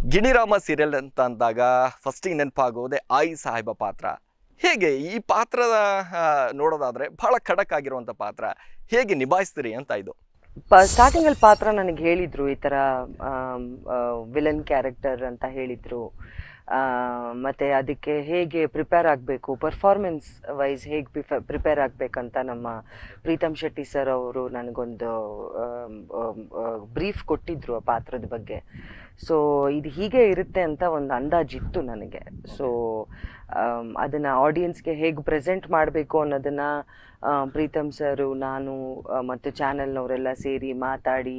Giniraama serial ಅಂತ ಅಂದಾಗ ಫಸ್ಟಿಗೆ ನೆನಪಾಗೋದೆ ಆಯಿ ಸಾಹೇಬ ಪಾತ್ರ ಹೇಗೆ ಈ ಪಾತ್ರದ ಆ, ನೋಡೋದಾದ್ರೆ ಬಹಳ ಖಡಕ್ ಆಗಿರುವಂಥ ಪಾತ್ರ ಹೇಗೆ ನಿಭಾಯಿಸ್ತೀರಿ ಅಂತ ಇದು ಸ್ಟಾರ್ಟಿಂಗ್ ಅಲ್ಲಿ ಪಾತ್ರ ನನಗೆ ಹೇಳಿದ್ರು ಈ ತರ ವಿಲನ್ ಕ್ಯಾರೆಕ್ಟರ್ ಅಂತ ಹೇಳಿದ್ರು ಆ, ಮತ್ತೆ ಅದಕ್ಕೆ ಹೇಗೆ ಪ್ರಿಪೇರ್ ಆಗಬೇಕು ಪರ್ಫಾರ್ಮೆನ್ಸ್ ವೈಸ್ ಹೇಗೆ ಪ್ರಿಪೇರ್ ಆಗಬೇಕಂತ ನಮ್ಮ ಪ್ರೀತಮ್ ಶೆಟ್ಟಿ ಸರ್ ಅವರು ನನಗೊಂದು ಬ್ರೀಫ್ ಕೊಟ್ಟಿದ್ರು ಆ ಪಾತ್ರದ ಬಗ್ಗೆ ಸೊ ಇದು ಹೀಗೆ ಇರುತ್ತೆ ಅಂತ ಒಂದು ಅಂದಾಜಿತ್ತು ನನಗೆ ಸೊ ಅದನ್ನ ಆಡಿಯನ್ಸ್ಗೆ ಹೇಗೆ ಪ್ರೆಸೆಂಟ್ ಮಾಡಬೇಕು ಅನ್ನೋದನ್ನ ಆ, ಪ್ರೀತಮ್ ಸರು ನಾನು ಆ, ಮತ್ತು ಚಾನೆಲ್ನವರೆಲ್ಲ ಸೇರಿ ಮಾತಾಡಿ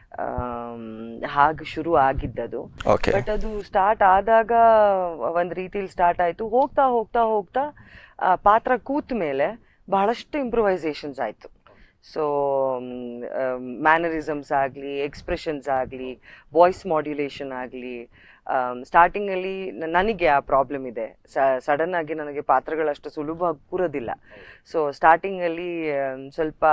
ಹಾಗೆ ಶುರು ಆಗಿದ್ದದು ಓಕೆ ಬಟ್ ಅದು ಸ್ಟಾರ್ಟ್ ಆದಾಗ ಒಂದು ರೀತಿಲಿ ಸ್ಟಾರ್ಟ್ ಆಯಿತು ಹೋಗ್ತಾ ಹೋಗ್ತಾ ಹೋಗ್ತಾ ಆ, ಪಾತ್ರ ಕೂತ ಮೇಲೆ ಬಹಳಷ್ಟು ಇಂಪ್ರೂವೈಸೇಷನ್ಸ್ ಆಯಿತು ಸೊ ಮ್ಯಾನರಿಸಮ್ಸ್ ಆಗಲಿ ಎಕ್ಸ್ಪ್ರೆಷನ್ಸ್ ಆಗಲಿ ವಾಯ್ಸ್ ಮಾಡ್ಯುಲೇಷನ್ ಆಗಲಿ ಸ್ಟಾರ್ಟಿಂಗಲ್ಲಿ ನನಗೆ ಆ ಪ್ರಾಬ್ಲಮ್ ಇದೆ ಸಡನ್ ಆಗಿ ನನಗೆ ಪಾತ್ರಗಳಷ್ಟು ಸುಲಭ ಕೂರೋದಿಲ್ಲ ಸೊ ಸ್ಟಾರ್ಟಿಂಗಲ್ಲಿ ಸ್ವಲ್ಪ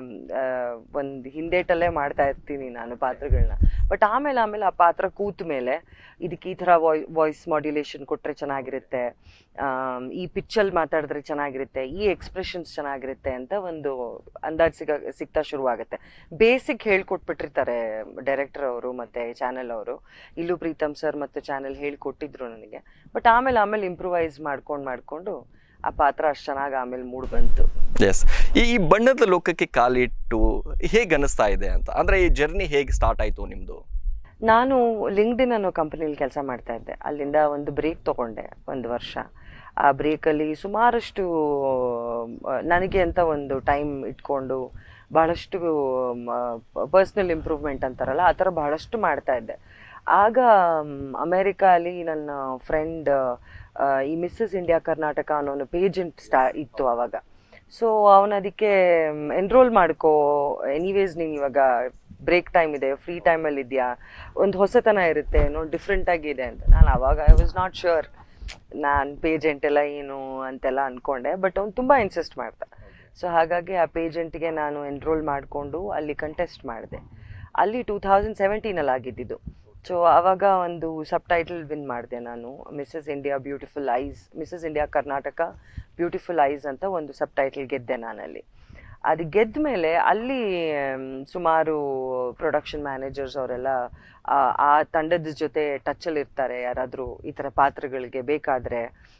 ಒಂದು ಹಿಂದೇಟಲ್ಲೇ ಮಾಡ್ತಾ ಇರ್ತೀನಿ ನಾನು ಪಾತ್ರಗಳನ್ನ ಬಟ್ ಆಮೇಲೆ ಆಮೇಲೆ ಆ ಪಾತ್ರ ಕೂತ ಮೇಲೆ ಇದಕ್ಕೆ ಈ ಥರ ವಾಯ್ ವಾಯ್ಸ್ ಮಾಡ್ಯುಲೇಷನ್ ಕೊಟ್ಟರೆ ಚೆನ್ನಾಗಿರುತ್ತೆ ಆಮ್, ಈ ಪಿಚ್ಚಲ್ಲಿ ಮಾತಾಡಿದ್ರೆ ಚೆನ್ನಾಗಿರುತ್ತೆ ಈ ಎಕ್ಸ್ಪ್ರೆಷನ್ಸ್ ಚೆನ್ನಾಗಿರುತ್ತೆ ಅಂತ ಒಂದು ಅಂದಾಜು ಸಿಗ ಸಿಗ್ತಾ ಶುರುವಾಗುತ್ತೆ ಬೇಸಿಕ್ ಹೇಳ್ಕೊಟ್ಬಿಟ್ಟಿರ್ತಾರೆ ಡೈರೆಕ್ಟರ್ ಅವರು ಮತ್ತು ಚಾನೆಲ್ ಅವರು ಇಲ್ಲೂ ಪ್ರೀತಮ್ ಸರ್ ಮತ್ತು ಚಾನೆಲ್ ಹೇಳ್ಕೊಟ್ಟಿದ್ರು ನನಗೆ ಬಟ್ ಆಮೇಲೆ ಆಮೇಲೆ ಇಂಪ್ರೂವೈಸ್ ಮಾಡ್ಕೊಂಡು ಮಾಡಿಕೊಂಡು ಆ ಪಾತ್ರ ಅಷ್ಟು ಚೆನ್ನಾಗಿ ಆಮೇಲೆ ಮೂಡ್ ಬಂತು ಎಸ್ ಈ ಈ ಬಣ್ಣದ ಲೋಕಕ್ಕೆ ಕಾಲಿಟ್ಟು ಹೇಗೆ ಅನಿಸ್ತಾ ಇದೆ ಅಂತ ಅಂದ್ರೆ ಈ ಜರ್ನಿ ಹೇಗೆ ಸ್ಟಾರ್ಟ್ ಆಯಿತು ನಿಮ್ಮದು ನಾನು ಲಿಂಕ್ಡಿನ್ ಅನ್ನೋ ಕಂಪನಿಲಿ ಕೆಲಸ ಮಾಡ್ತಾ ಇದ್ದೆ ಅಲ್ಲಿಂದ ಒಂದು ಬ್ರೇಕ್ ತಗೊಂಡೆ ಒಂದು ವರ್ಷ ಆ ಬ್ರೇಕಲ್ಲಿ ಸುಮಾರಷ್ಟು ಆ, ನನಗೆ ಅಂತ ಒಂದು ಟೈಮ್ ಇಟ್ಕೊಂಡು ಬಹಳಷ್ಟು ಪರ್ಸ್ನಲ್ ಇಂಪ್ರೂವ್ಮೆಂಟ್ ಅಂತಾರಲ್ಲ ಆ ಥರ ಬಹಳಷ್ಟು ಮಾಡ್ತಾ ಇದ್ದೆ ಆಗ ಅಮೇರಿಕಾಲಿ ನನ್ನ ಫ್ರೆಂಡ್ ಈ ಮಿಸ್ಸಸ್ ಇಂಡಿಯಾ ಕರ್ನಾಟಕ ಅನ್ನೋ ಒಂದು ಪೇಜೆಂಟ್ ಸ್ಟಾ ಇತ್ತು ಆವಾಗ ಸೊ ಅವನು ಅದಕ್ಕೆ ಎನ್ರೋಲ್ ಮಾಡ್ಕೋ ಎನಿವೇಸ್ ನೀನು ಇವಾಗ ಬ್ರೇಕ್ ಟೈಮ್ ಇದೆ ಫ್ರೀ ಟೈಮಲ್ಲಿ ಇದೆಯಾ ಒಂದು ಹೊಸತನ ಇರುತ್ತೆ ಏನೋ ಡಿಫ್ರೆಂಟ್ ಆಗಿದೆ ಅಂತ ನಾನು ಅವಾಗ ಐ ವಾಸ್ ನಾಟ್ ಶ್ಯೂರ್ ನಾನು ಪೇಜೆಂಟ್ ಎಲ್ಲ ಏನು ಅಂತೆಲ್ಲ ಅಂದ್ಕೊಂಡೆ ಬಟ್ ಅವ್ನು ತುಂಬ ಇನ್ಸಿಸ್ಟ್ ಮಾಡ್ದ ಸೊ ಹಾಗಾಗಿ ಆ ಪೇಜೆಂಟ್ಗೆ ನಾನು ಎನ್ರೋಲ್ ಮಾಡಿಕೊಂಡು ಅಲ್ಲಿ ಕಂಟೆಸ್ಟ್ ಮಾಡಿದೆ ಅಲ್ಲಿ ಟೂ ತೌಸಂಡ್ ಸೆವೆಂಟೀನಲ್ಲಿ ಆಗಿದ್ದಿದ್ದು ಸೊ ಆವಾಗ ಒಂದು ಸಬ್ ಟೈಟಲ್ ವಿನ್ ಮಾಡಿದೆ ನಾನು Mrs India beautiful eyes Mrs India Karnataka beautiful eyes ಅಂತ ಒಂದು ಸಬ್ ಟೈಟಲ್ ಗೆದ್ದೆ ನಾನಲ್ಲಿ ಅದು ಗೆದ್ದ ಮೇಲೆ ಅಲ್ಲಿ ಮ್, ಸುಮಾರು ಪ್ರೊಡಕ್ಷನ್ ಮ್ಯಾನೇಜರ್ಸ್ ಅವರೆಲ್ಲ ಆ ಆ ತಂಡದ ಜೊತೆ ಟಚ್ಚಲ್ಲಿ ಇರ್ತಾರೆ ಯಾರಾದರೂ ಈ ಥರ ಪಾತ್ರಗಳಿಗೆ ಬೇಕಾದರೆ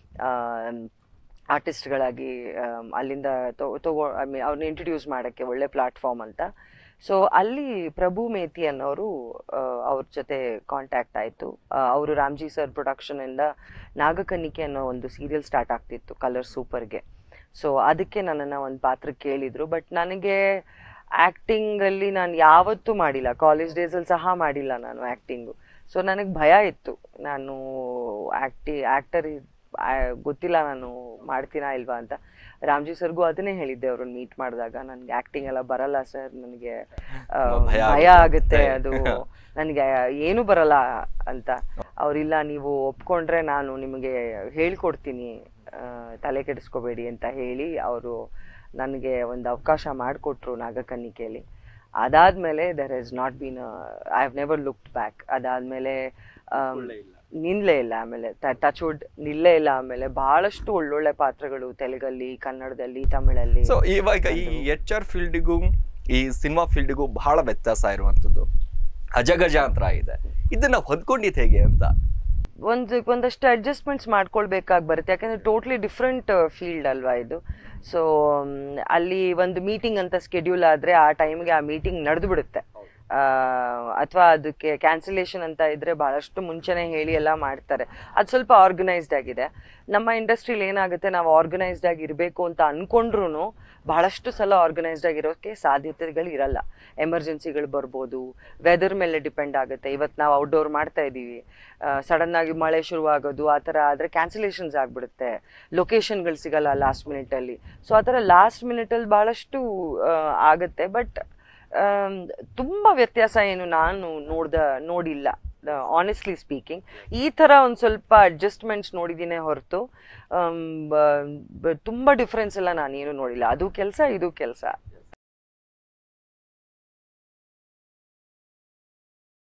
ಆರ್ಟಿಸ್ಟ್ಗಳಾಗಿ ಅಲ್ಲಿಂದ ತಗೋ ತಗೋ ಐ ಮೀನ್ ಅವ್ರನ್ನ ಇಂಟ್ರಡ್ಯೂಸ್ ಮಾಡೋಕ್ಕೆ ಒಳ್ಳೆ ಪ್ಲಾಟ್ಫಾರ್ಮ್ ಅಂತ ಸೊ ಅಲ್ಲಿ ಪ್ರಭು ಮೇತಿ ಅನ್ನೋರು ಆ, ಅವ್ರ ಜೊತೆ ಕಾಂಟ್ಯಾಕ್ಟ್ ಆಯಿತು ಅವರು ರಾಮ್ಜಿ ಸರ್ ಪ್ರೊಡಕ್ಷನಿಂದ ನಾಗಕನ್ನಿಕೆ ಅನ್ನೋ ಒಂದು ಸೀರಿಯಲ್ ಸ್ಟಾರ್ಟ್ ಆಗ್ತಿತ್ತು ಕಲರ್ ಸೂಪರ್ಗೆ ಸೊ ಅದಕ್ಕೆ ನನ್ನನ್ನು ಒಂದು ಪಾತ್ರ ಕೇಳಿದರು ಬಟ್ ನನಗೆ ಆ್ಯಕ್ಟಿಂಗಲ್ಲಿ ನಾನು ಯಾವತ್ತೂ ಮಾಡಿಲ್ಲ ಕಾಲೇಜ್ ಡೇಸಲ್ಲಿ ಸಹ ಮಾಡಿಲ್ಲ ನಾನು ಆ್ಯಕ್ಟಿಂಗು ಸೊ ನನಗೆ ಭಯ ಇತ್ತು ನಾನು ಆ್ಯಕ್ಟಿ ಆ್ಯಕ್ಟರ್ ಗೊತ್ತಿಲ್ಲ ನಾನು ಮಾಡ್ತೀನಾ ಇಲ್ವಾ ಅಂತ ರಾಮ್ಜಿ ಸರ್ಗೂ ಅದನ್ನೇ ಹೇಳಿದ್ದೆ ಅವ್ರನ್ನ ಮೀಟ್ ಮಾಡಿದಾಗ ನನಗೆ ಆ್ಯಕ್ಟಿಂಗ್ ಎಲ್ಲ ಬರಲ್ಲ ಸರ್ ನನಗೆ ಆ, ಭಯ ಭಯ ಆಗುತ್ತೆ. ಆಗುತ್ತೆ ಅದು ನನಗೆ ಏನು ಬರಲ್ಲ ಅಂತ ಅವರಿಲ್ಲ ನೀವು ಒಪ್ಕೊಂಡ್ರೆ ನಾನು ನಿಮಗೆ ಹೇಳ್ಕೊಡ್ತೀನಿ ಆ, ತಲೆ ಕೆಡಿಸ್ಕೋಬೇಡಿ ಅಂತ ಹೇಳಿ ಅವರು ನನಗೆ ಒಂದು ಅವಕಾಶ ಮಾಡಿಕೊಟ್ರು ನಾಗಕನ್ನಿಕೆಯಲ್ಲಿ ಅದಾದಮೇಲೆ there has not been I have never looked back ಅದಾದಮೇಲೆ ನಿಲ್ಲೇ ಇಲ್ಲ ಆಮೇಲೆ ಟಚ್ ವುಡ್ ನಿಲ್ಲೇ ಇಲ್ಲ ಆಮೇಲೆ ಬಹಳಷ್ಟು ಒಳ್ಳೊಳ್ಳೆ ಪಾತ್ರಗಳು ತೆಲುಗಲ್ಲಿ ಕನ್ನಡದಲ್ಲಿ ತಮಿಳಲ್ಲಿ ಸೊ ಇವಾಗ ಈ ಎಚ್ ಆರ್ ಫೀಲ್ಡಿಗೂ ಈ ಸಿನಿಮಾ ಫೀಲ್ಡಿಗೂ ಬಹಳ ವ್ಯತ್ಯಾಸ ಇರುವಂಥದ್ದು ಅಜಗಜಾಂತರ ಇದೆ ಇದನ್ನ ಹೊಂದ್ಕೊಂಡಿದ್ದು ಹೇಗೆ ಅಂತ ಒಂದು ಒಂದಷ್ಟು ಅಡ್ಜಸ್ಟ್ಮೆಂಟ್ಸ್ ಮಾಡ್ಕೊಳ್ಬೇಕಾಗಿ ಬರುತ್ತೆ ಯಾಕಂದರೆ ಟೋಟ್ಲಿ ಡಿಫ್ರೆಂಟ್ ಫೀಲ್ಡ್ ಅಲ್ವಾ ಇದು ಸೊ ಅಲ್ಲಿ ಒಂದು ಮೀಟಿಂಗ್ ಅಂತ ಸ್ಕೆಡ್ಯೂಲ್ ಆದರೆ ಆ ಟೈಮ್ಗೆ ಆ ಮೀಟಿಂಗ್ ನಡೆದು ಬಿಡುತ್ತೆ ಅಥವಾ ಅದಕ್ಕೆ ಕ್ಯಾನ್ಸಲೇಷನ್ ಅಂತ ಇದ್ರೆ ಬಹಳಷ್ಟು ಮುಂಚೆನೇ ಹೇಳಿ ಎಲ್ಲ ಮಾಡ್ತಾರೆ ಅದು ಸ್ವಲ್ಪ ಆರ್ಗನೈಸ್ಡ್ ಆಗಿದೆ ನಮ್ಮ ಇಂಡಸ್ಟ್ರಿಲಿ ಏನಾಗುತ್ತೆ ನಾವು ಆರ್ಗನೈಸ್ಡ್ ಆಗಿ ಇರಬೇಕು ಅಂತ ಅನ್ಕೊಂಡ್ರು ಬಹಳಷ್ಟು ಸಲ ಆರ್ಗನೈಸ್ಡ್ ಆಗಿರೋಕ್ಕೆ ಸಾಧ್ಯತೆಗಳು ಇರಲ್ಲ ಎಮರ್ಜೆನ್ಸಿಗಳು ಬರ್ಬೋದು ವೆದರ್ ಮೇಲೆ ಡಿಪೆಂಡ್ ಆಗುತ್ತೆ ಇವತ್ತು ನಾವು ಔಟ್ಡೋರ್ ಮಾಡ್ತಾ ಇದ್ದೀವಿ ಸಡನ್ ಆಗಿ ಮಳೆ ಶುರುವಾಗೋದು ಆ ಥರ ಆದರೆ ಕ್ಯಾನ್ಸಲೇಷನ್ಸ್ ಆಗಿಬಿಡುತ್ತೆ ಲೊಕೇಶನ್ಗಳು ಸಿಗಲ್ಲ ಲಾಸ್ಟ್ ಮಿನಿಟಲ್ಲಿ ಸೊ ಆ ಥರ ಲಾಸ್ಟ್ ಮಿನಿಟಲ್ಲಿ ಭಾಳಷ್ಟು ಆಗುತ್ತೆ ಬಟ್ ತುಂಬ ವ್ಯತ್ಯಾಸ ಏನು ನಾನು ನೋಡ್ದ ನೋಡಿಲ್ಲ ಆನೆಸ್ಟ್ಲಿ ಸ್ಪೀಕಿಂಗ್ ಈ ಥರ ಒಂದು ಸ್ವಲ್ಪ ಅಡ್ಜಸ್ಟ್ಮೆಂಟ್ಸ್ ನೋಡಿದ್ದೀನಿ ಹೊರತು ತುಂಬ ಡಿಫ್ರೆನ್ಸ್ ಎಲ್ಲ ನಾನೇನು ನೋಡಿಲ್ಲ ಅದು ಕೆಲಸ ಇದು ಕೆಲಸ